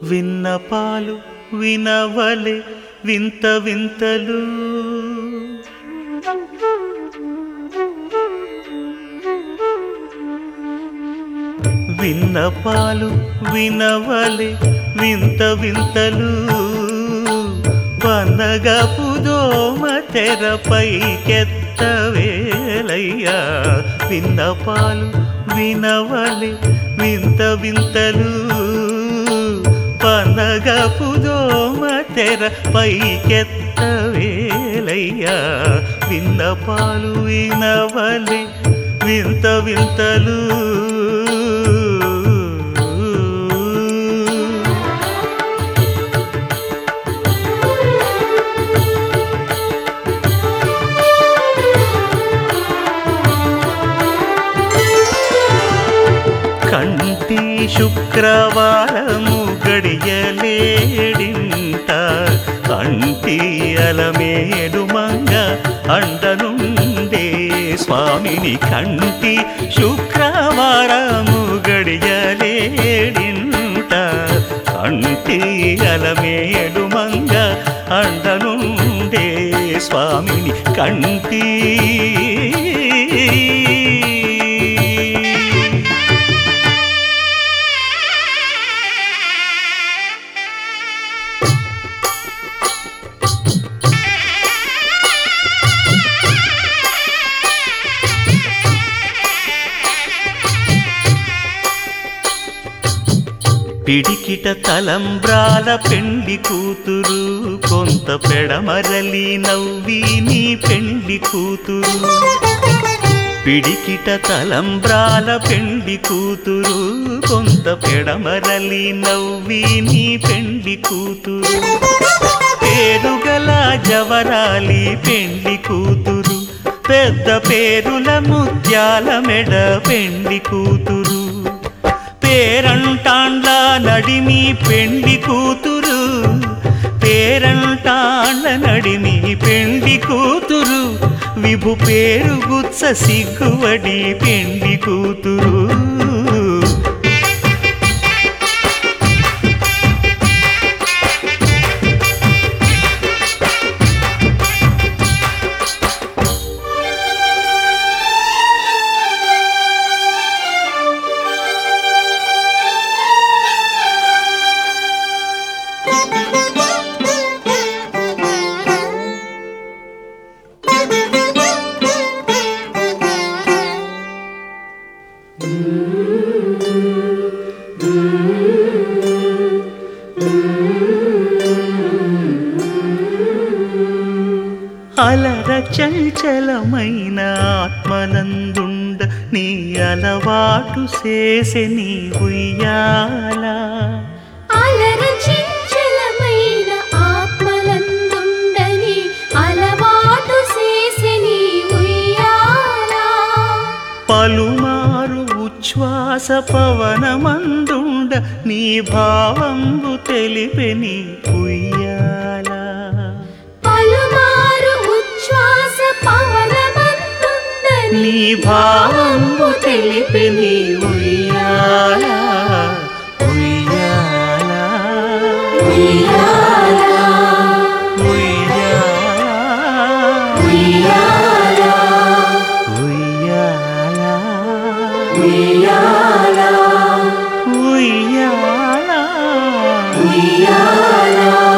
విన్నపాలు వినవలే వింత వింతలు విన్నపాలు వినవలే వింత వింతలు వనగపు దోమ తెరపైకెత్తవేలయ్యా విన్నపాలు వినవలే వింత వింతలు పనగపు దోమ తెర పైకెత్తవేలయ్యా విన్నపాలు వినవలే వింత వింతలు కంటి శుక్రవారము గడియలేడింట కంటి అలమేలు మంగ అండనుండే స్వామిని కంటి శుక్రవారము గడియలేడింట కంటి అలమేలు మంగ అండనుండే స్వామిని కంటి పిడికిట తలంబ్రాల పెండి కూతురు కొంత పెడమరలి నవ్వి నీ పెండి కూతురు పిడికిట తలంబ్రాల పెండి కూతురు కొంత పెడమరలి నవ్వి నీ పెండి కూతురు పేరుగల జవరాలి పెండి కూతురు పెద్ద పేరుల ముత్యాల మెడ పెండి కూతురు పేరంటాండ్ల నడిమి పెండి కూతురు పేరంటాండ్ల నడిమి పెండి కూతురు విభు పేరు గుత్స సిగ్గువడి పెండి కూతురు అలర చంచలమైన ఆత్మనందుండ నీ అలవాటు చేసే నీ ఉయ్యాల అలర చంచలమైన ఆత్మలందుండని అలవాటు చేసిని ఉయ్యాల పలుమారు ఉచ్ఛ్వాస పవనమందుండ నీ భావంబు తెలిపే నీ ఉయ్యాల పలుమారు ఉచ్ఛ్వాస పవనమందుండని నీ భావంబు తెలిపే నీ ఉయ్యాల ఉయ్యాల ఉయ్యాల ఉయ్యాల ఉయ్యాల ఉయ్యాల ఉయ్యాల ఉయ్యాల ఉయ్యాల